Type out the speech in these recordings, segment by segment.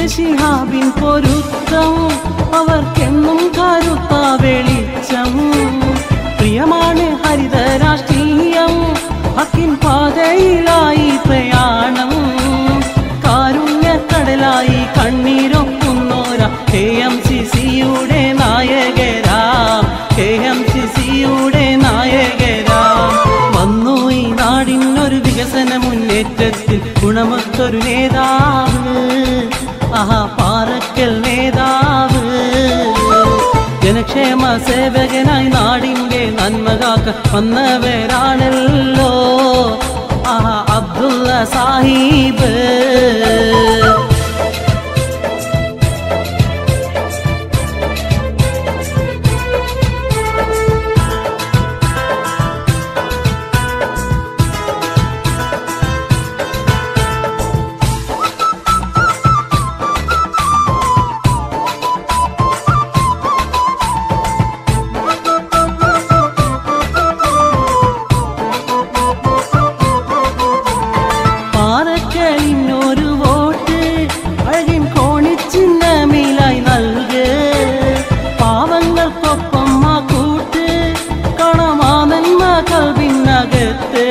ശിഹാബിൻ പൊരുത്തം അവർക്കെന്നും കരുത്ത വെളിച്ചം പ്രിയമാണ് ഹരിത രാഷ്ട്രീയം ഹക്കിൻ പാതയിലായി പ്രയാണം കാരുണ്യക്കടലായി കണ്ണീരൊക്കുന്നോര കെ എം സി സിയുടെ നായകരാം കെ എം സി സിയുടെ നായകരാം വന്നു ഈ നാടിനൊരു വികസന മുന്നേറ്റത്തിൽ ഗുണമൊത്തൊരു നേതാവ് ആഹാ പാറക്കൽ നേതാവ് ജനക്ഷേമ സേവകനായി നാടിന്റെ നന്മ കാക്ക വന്നവരാണല്ലോ ആഹാ അബ്ദുള്ള സാഹിബ് പാറക്കളിനൊരു വോട്ട് അഴകിൻ കോണിച്ചിന്നമിലായി നൽക് പാവങ്ങൾക്കൊപ്പം ആ കൂട്ട് കാണാമാ നന്മ കൽവിനകത്ത്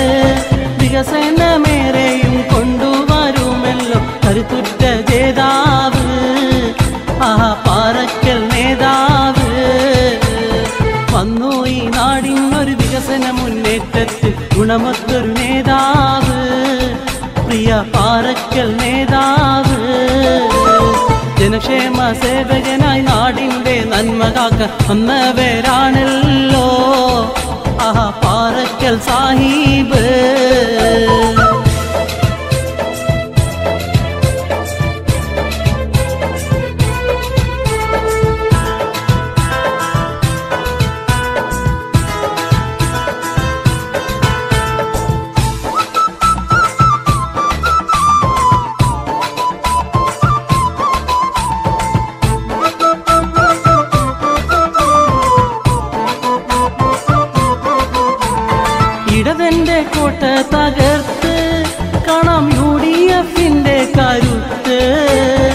വികസനമേറെയും കൊണ്ടുവരുമല്ലോ കരുത്തുറ്റ ജേതാവ് ആ പാറക്കൽ നേതാവ് വന്നു ഈ നാടിനൊരു വികസന മുന്നേറ്റത്തിൽ ഗുണമൊത്തൊരു നേതാവ് പ്രിയ പാറക്കൽ നേതാവ് ജനക്ഷേമ സേവകനായി നാടിന്റെ നന്മ കാക്ക വന്നവരാണല്ലോ ആഹാ പാറക്കൽ സാഹിബ് ഇടതെന്റെ കോട്ട തകർത്ത് കാണാം യു ഡി എഫിന്റെ കരുത്ത്